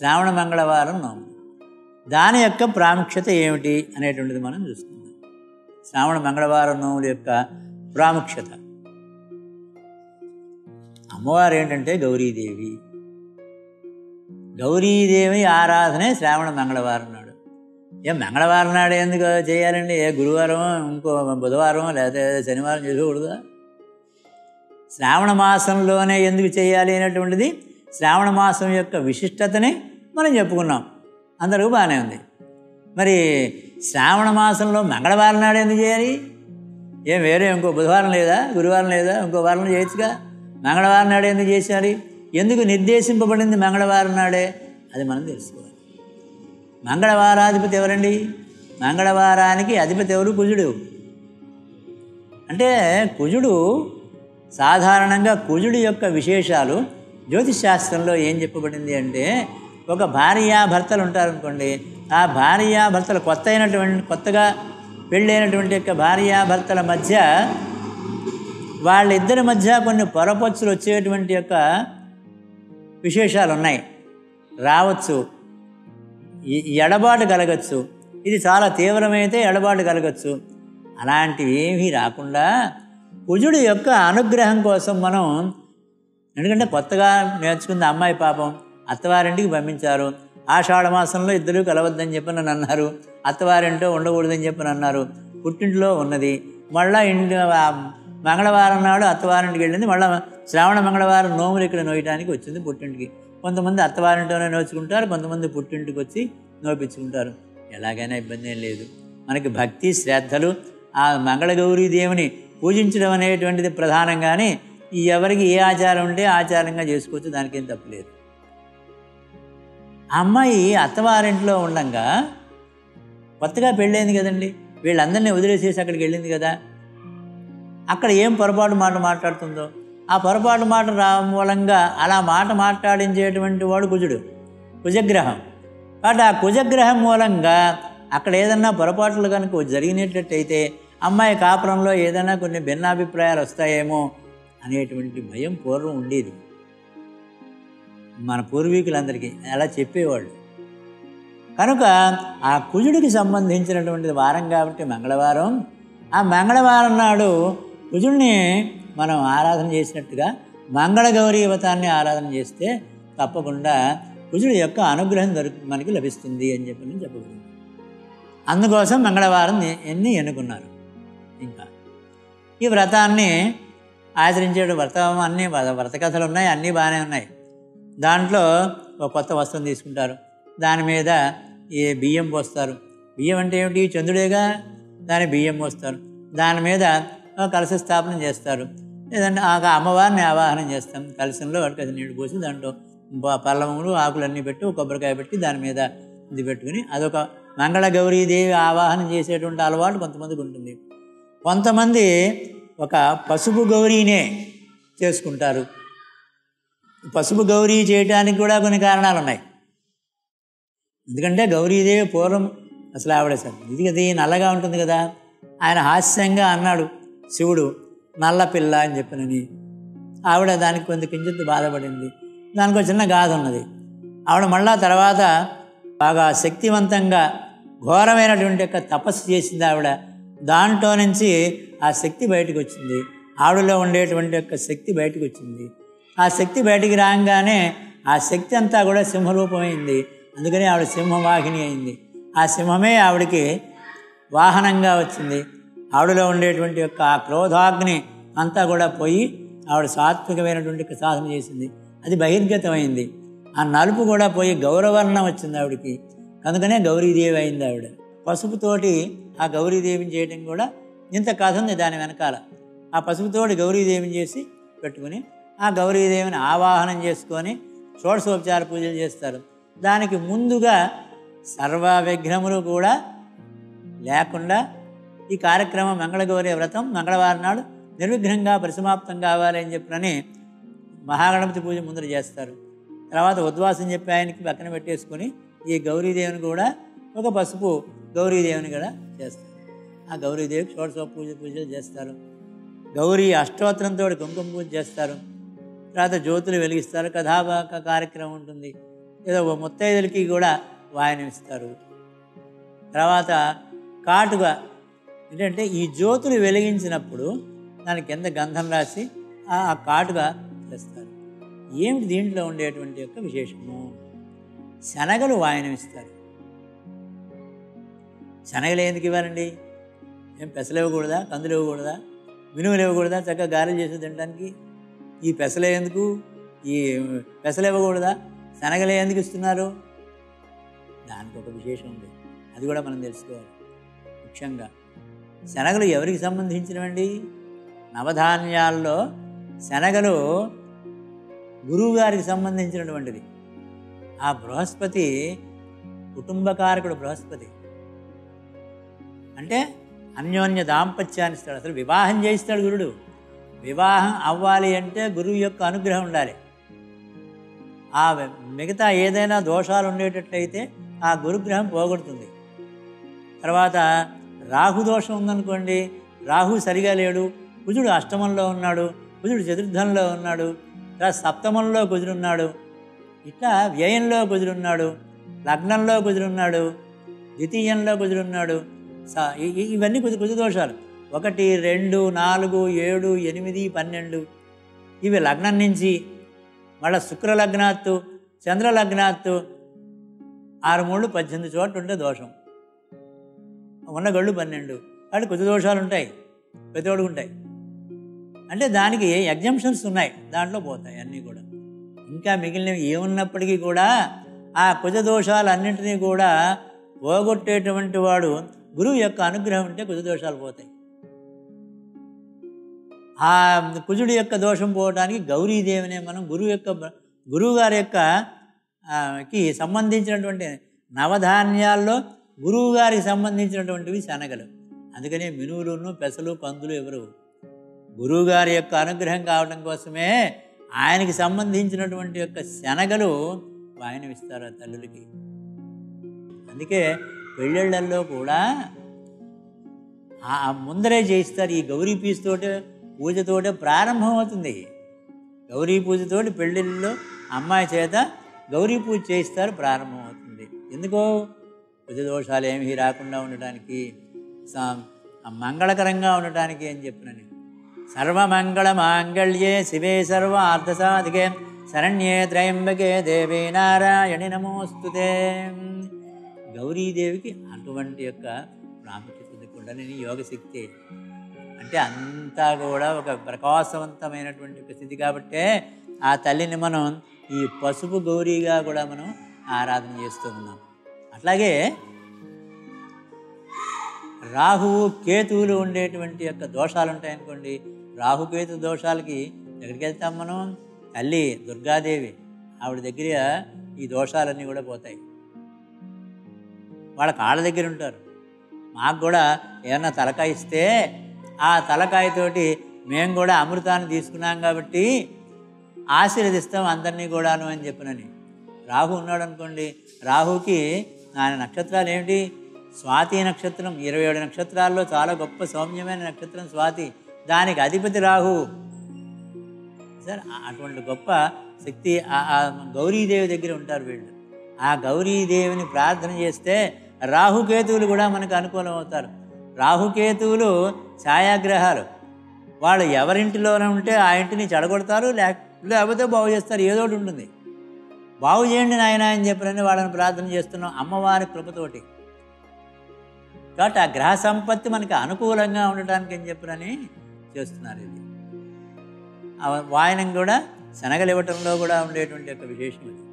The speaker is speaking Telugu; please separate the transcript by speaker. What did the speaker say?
Speaker 1: శ్రావణ మంగళవారం నోము దాని యొక్క ప్రాముఖ్యత ఏమిటి అనేటువంటిది మనం చూసుకుందాం శ్రావణ మంగళవారం నోముల యొక్క ప్రాముఖ్యత అమ్మవారు ఏంటంటే గౌరీదేవి గౌరీదేవి ఆరాధనే శ్రావణ మంగళవారం నాడు ఏ మంగళవారం నాడు ఎందుకు చేయాలండి ఏ గురువారం ఇంకో బుధవారం లేదా శనివారం చేసుకోకూడదా శ్రావణ మాసంలోనే ఎందుకు చేయాలి అనేటువంటిది శ్రావణ మాసం యొక్క విశిష్టతని మనం చెప్పుకున్నాం అందరికీ బాగానే ఉంది మరి శ్రావణ మాసంలో మంగళవారం నాడు ఎందుకు చేయాలి ఏం వేరే ఇంకో బుధవారం లేదా గురువారం లేదా ఇంకో వారం చేయొచ్చుగా మంగళవారం నాడు ఎందుకు చేశారు ఎందుకు నిర్దేశింపబడింది మంగళవారం నాడే అది మనం తెలుసుకోవాలి మంగళవారాధిపతి ఎవరండి మంగళవారానికి అధిపతి ఎవరు కుజుడు అంటే కుజుడు సాధారణంగా కుజుడు యొక్క విశేషాలు జ్యోతిష్ శాస్త్రంలో ఏం చెప్పబడింది అంటే ఒక భార్యాభర్తలు ఉంటారనుకోండి ఆ భార్యాభర్తలు కొత్త అయినటువంటి కొత్తగా పెళ్ళైనటువంటి యొక్క భార్యాభర్తల మధ్య వాళ్ళిద్దరి మధ్య కొన్ని పొరపచ్చులు వచ్చేటువంటి యొక్క విశేషాలు ఉన్నాయి రావచ్చు ఈ- ఎడబాటు కలగచ్చు ఇది చాలా తీవ్రమైతే ఎడబాటు కలగచ్చు అలాంటివి ఏమీ రాకుండా కుజుడు యొక్క అనుగ్రహం కోసం మనం ఎందుకంటే కొత్తగా నేర్చుకున్న అమ్మాయి పాపం అత్తవారింటికి పంపించారు ఆషాఢ మాసంలో ఇద్దరు కలవద్దని చెప్పి నన్ను అన్నారు అత్తవారింటో ఉండకూడదని చెప్పి అన్నారు పుట్టింట్లో ఉన్నది మళ్ళా ఇంటి ఆ మంగళవారం నాడు అత్తవారింటికి వెళ్ళింది మళ్ళీ శ్రావణ మంగళవారం నోములు ఇక్కడ నోయటానికి వచ్చింది పుట్టింటికి కొంతమంది అత్తవారింటోనే నోచుకుంటారు కొంతమంది పుట్టింటికి వచ్చి నోపించుకుంటారు ఎలాగైనా ఇబ్బంది ఏం లేదు మనకి భక్తి శ్రద్ధలు ఆ మంగళగౌరీ దేవుని పూజించడం అనేటువంటిది ప్రధానం కానీ ఈ ఎవరికి ఏ ఆచారం ఉంటే ఆచారంగా చేసుకోవచ్చు దానికేం తప్పులేదు ఆ అమ్మాయి అత్తవారింట్లో ఉండగా కొత్తగా పెళ్ళైంది కదండి వీళ్ళందరినీ వదిలేసేసి అక్కడికి వెళ్ళింది కదా అక్కడ ఏం పొరపాటు మాట మాట్లాడుతుందో ఆ పొరపాటు మాట రా మూలంగా అలా మాట మాట్లాడించేటువంటి వాడు కుజుడు కుజగ్రహం కాబట్టి ఆ కుజగ్రహం మూలంగా అక్కడ ఏదన్నా పొరపాట్లు కనుక జరిగినట్లయితే అమ్మాయి కాపురంలో ఏదైనా కొన్ని భిన్నాభిప్రాయాలు వస్తాయేమో అనేటువంటి భయం పూర్వం ఉండేది మన పూర్వీకులందరికీ అలా చెప్పేవాళ్ళు కనుక ఆ కుజుడికి సంబంధించినటువంటి వారం కాబట్టి మంగళవారం ఆ మంగళవారం నాడు కుజుడిని మనం ఆరాధన చేసినట్టుగా మంగళగౌరీ వ్రతాన్ని ఆరాధన చేస్తే తప్పకుండా కుజుడి యొక్క అనుగ్రహం దొరికి మనకి లభిస్తుంది అని చెప్పి నేను చెప్పబడింది అందుకోసం మంగళవారం ని- ఎన్ని ఎన్నుకున్నారు ఇంకా ఈ వ్రతాన్ని ఆచరించే వ్రతం అన్నీ వ్ర- వ్రత కథలు ఉన్నాయి అన్నీ బాగానే ఉన్నాయి దాంట్లో ఒక కొత్త వస్త్రం తీసుకుంటారు దాని మీద ఈ బియ్యం పోస్తారు బియ్యం అంటే ఏమిటి చంద్రుడేగా దాని బియ్యం పోస్తారు దాని మీద ఒక కలశ స్థాపన చేస్తారు లేదంటే ఆ అమ్మవారిని ఆవాహనం చేస్తాం కలశంలో వాటికి నీళ్లు పోసి దాంట్లో ప- పల్లవములు ఆకులన్నీ పెట్టి ఒక కొబ్బరికాయ పెట్టి దాని మీద ఇది పెట్టుకుని అదొక మంగళ గౌరీదేవి ఆవాహనం చేసేటువంటి అలవాటు కొంతమందికి ఉంటుంది కొంతమంది ఒక పసుపు గౌరీనే చేసుకుంటారు పసుపు గౌరీ చేయడానికి కూడా కొన్ని కారణాలు ఉన్నాయి ఎందుకంటే గౌరీదేవి పూర్వం అసలు ఆవిడ సార్ ఇది ఇది నల్లగా ఉంటుంది కదా ఆయన హాస్యంగా అన్నాడు శివుడు నల్ల పిల్ల అని చెప్పినని ఆవిడ దానికి కొంత కించిత్ బాధపడింది దానికి ఒక చిన్న గాథ ఉన్నది ఆవిడ మళ్ళా తర్వాత బాగా శక్తివంతంగా ఘోరమైనటువంటి యొక్క తపస్సు చేసింది ఆవిడ దాంట్లో నుంచి ఆ శక్తి బయటకు వచ్చింది ఆవిడలో ఉండేటువంటి యొక్క శక్తి బయటకు వచ్చింది ఆ శక్తి బయటికి రాగానే ఆ శక్తి అంతా కూడా సింహరూపమైంది అందుకని ఆవిడ సింహవాహిని అయింది ఆ సింహమే ఆవిడకి వాహనంగా వచ్చింది ఆవిడలో ఉండేటువంటి యొక్క ఆ క్రోధాగ్ని అంతా కూడా పోయి ఆవిడ సాత్వికమైనటువంటి యొక్క సాధన చేసింది అది బహిర్గతమైంది ఆ నలుపు కూడా పోయి గౌరవర్ణం వచ్చింది ఆవిడకి కనుకనే గౌరీదేవి అయింది ఆవిడ పసుపుతోటి ఆ గౌరీదేవిని చేయడం కూడా ఇంత కథ ఉంది దాని వెనకాల ఆ పసుపుతోటి గౌరీదేవిని చేసి పెట్టుకుని ఆ గౌరీదేవిని ఆవాహనం చేసుకొని షోడశోపచార పూజలు చేస్తారు దానికి ముందుగా సర్వ విఘ్నములు కూడా లేకుండా ఈ కార్యక్రమం మంగళగౌరి వ్రతం మంగళవారం నాడు నిర్విఘ్నంగా పరిసమాప్తం కావాలి అని చెప్పినని మహాగణపతి పూజ ముందర చేస్తారు తర్వాత ఉద్వాసం చెప్పి ఆయనకి పక్కన పెట్టేసుకొని ఈ గౌరీదేవిని కూడా ఒక పసుపు గౌరీదేవిని కూడా చేస్తారు ఆ గౌరీదేవికి షోడశ పూజ పూజలు చేస్తారు గౌరీ అష్టోత్తరంతో కుంకుమ పూజ చేస్తారు తర్వాత జ్యోతులు వెలిగిస్తారు కథాభాక కార్యక్రమం ఉంటుంది ఏదో ఓ ముత్తైదులకి కూడా వాయనం ఇస్తారు తర్వాత కాటుగా ఏంటంటే ఈ జ్యోతులు వెలిగించినప్పుడు దాని కింద గంధం రాసి ఆ ఆ కాటుగా చేస్తారు ఏమిటి దీంట్లో ఉండేటువంటి యొక్క విశేషము శనగలు వాయనం ఇస్తారు శనగలు ఎందుకు ఇవ్వాలండి ఏం పెసలు ఇవ్వకూడదా కందులు ఇవ్వకూడదా మినుములు ఇవ్వకూడదా చక్కగా గారెలు చేసి తినడానికి ఈ పెసలే ఎందుకు ఈ పెసలు ఇవ్వకూడదా శనగలే ఎందుకు ఇస్తున్నారు దానికి ఒక విశేషం ఉంది అది కూడా మనం తెలుసుకోవాలి ముఖ్యంగా శనగలు ఎవరికి సంబంధించినవండి నవధాన్యాల్లో శనగలు గురువు గారికి సంబంధించినటువంటిది ఆ బృహస్పతి కుటుంబకారకుడు బృహస్పతి అంటే అన్యోన్య దాంపత్యాన్ని ఇస్తాడు అసలు వివాహం చేయిస్తాడు గురుడు వివాహం అవ్వాలి అంటే గురువు యొక్క అనుగ్రహం ఉండాలి ఆ మిగతా ఏదైనా దోషాలు ఉండేటట్లయితే ఆ గురుగ్రహం పోగొడుతుంది తర్వాత రాహు దోషం ఉందనుకోండి రాహు సరిగా లేడు కుజుడు అష్టమంలో ఉన్నాడు కుజుడు చతుర్థంలో ఉన్నాడు తర్వాత సప్తమంలో కుజుడున్నాడు ఇట్లా వ్యయంలో కుజుడున్నాడు లగ్నంలో కుజుడున్నాడు ద్వితీయంలో కుజుడున్నాడు స- ఇ- ఇ- ఇవన్నీ కుజు కుజు దోషాలు ఒకటి రెండు నాలుగు ఏడు ఎనిమిది పన్నెండు ఇవి లగ్నం నుంచి మళ్ళీ శుక్ర లగ్నాత్తు చంద్ర లగ్నాత్తు ఆరు మూడు పద్దెనిమిది చోట్ల ఉంటే దోషం ఉన్న గళ్ళు పన్నెండు కాబట్టి కొద్ది దోషాలు ఉంటాయి ప్రతివాడు ఉంటాయి అంటే దానికి ఎగ్జంప్షన్స్ ఉన్నాయి దాంట్లో పోతాయి అన్నీ కూడా ఇంకా మిగిలినవి ఏమున్నప్పటికీ కూడా ఆ కుజ దోషాలన్నింటినీ కూడా పోగొట్టేటువంటి వాడు గురువు యొక్క అనుగ్రహం ఉంటే కుజ దోషాలు పోతాయి ఆ కుజుడి యొక్క దోషం పోవడానికి గౌరీదేవినే మనం గురువు యొక్క గురువు గారి యొక్క ఆ, కి సంబంధించినటువంటి నవధాన్యాల్లో గురువు గారికి సంబంధించినటువంటివి శనగలు అందుకనే మినువులును పెసలు కందులు ఎవరు గురువు గారి యొక్క అనుగ్రహం కావడం కోసమే ఆయనకి సంబంధించినటువంటి యొక్క శనగలు ఆయన ఇస్తారు ఆ తల్లులకి అందుకే పెళ్ళిళ్ళల్లో కూడా ఆ ఆ ముందరే చేయిస్తారు ఈ గౌరీ పీచుతోటే పూజతోటే ప్రారంభం అవుతుంది గౌరీ పూజతోటి పెళ్ళిళ్ళలో అమ్మాయి చేత గౌరీ పూజ చేయిస్తారు ప్రారంభం అవుతుంది ఎందుకో పూజ దోషాలు ఏమీ రాకుండా ఉండటానికి స- మంగళకరంగా ఉండటానికి అని చెప్పినని సర్వమంగళ మాంగళ్యే శివే సర్వ అర్థసాధికే శరణ్యే త్రయంబకే దేవే నారాయణి నమోస్తుతే గౌరీదేవికి అటువంటి యొక్క ప్రాముఖ్యత ఉంది కుండలిని యోగశక్తి అంటే అంతా కూడా ఒక ప్రకాశవంతమైనటువంటి ఒక స్థితి కాబట్టే ఆ తల్లిని మనం ఈ పసుపు గౌరీగా కూడా మనం ఆరాధన చేస్తూ ఉన్నాం అట్లాగే రాహువు కేతువులు ఉండేటువంటి యొక్క దోషాలు ఉంటాయనుకోండి రాహుకేతు దోషాలకి ఎక్కడికి వెళ్తాం మనం తల్లి దుర్గాదేవి ఆవిడ దగ్గర ఈ దోషాలన్నీ కూడా పోతాయి వాళ్ళ కాళ్ళ దగ్గర ఉంటారు మాకు కూడా ఏమన్నా తలకాయ ఇస్తే ఆ తలకాయతోటి మేము కూడా అమృతాన్ని తీసుకున్నాం కాబట్టి ఆశీర్వదిస్తాం అందరినీ కూడాను అని చెప్పినని రాహు ఉన్నాడు అనుకోండి రాహుకి ఆయన నక్షత్రాలు ఏమిటి స్వాతి నక్షత్రం ఇరవై ఏడు నక్షత్రాల్లో చాలా గొప్ప సౌమ్యమైన నక్షత్రం స్వాతి దానికి అధిపతి రాహు సార్ ఆ- అటువంటి గొప్ప శక్తి ఆ- ఆ గౌరీదేవి దగ్గర ఉంటారు వీళ్ళు ఆ గౌరీదేవిని ప్రార్థన చేస్తే రాహుకేతువులు కూడా మనకు అనుకూలం అవుతారు రాహుకేతువులు ఛాయాగ్రహాలు వాళ్ళు ఎవరింటిలోనే ఉంటే ఆ ఇంటిని చెడగొడతారు లేక లేకపోతే బాగు చేస్తారు ఏదో ఒకటి ఉంటుంది బాగు చేయండి నాయన అని చెప్పినని వాళ్ళని ప్రార్థన చేస్తున్నాం అమ్మవారి కృపతోటి కాబట్టి ఆ గ్రహ సంపత్తి మనకి అనుకూలంగా ఉండటానికి అని చెప్పినని చేస్తున్నారు ఇది ఆ వాయనం కూడా శనగలు ఇవ్వటంలో కూడా ఉండేటువంటి ఒక విశేషం ఇది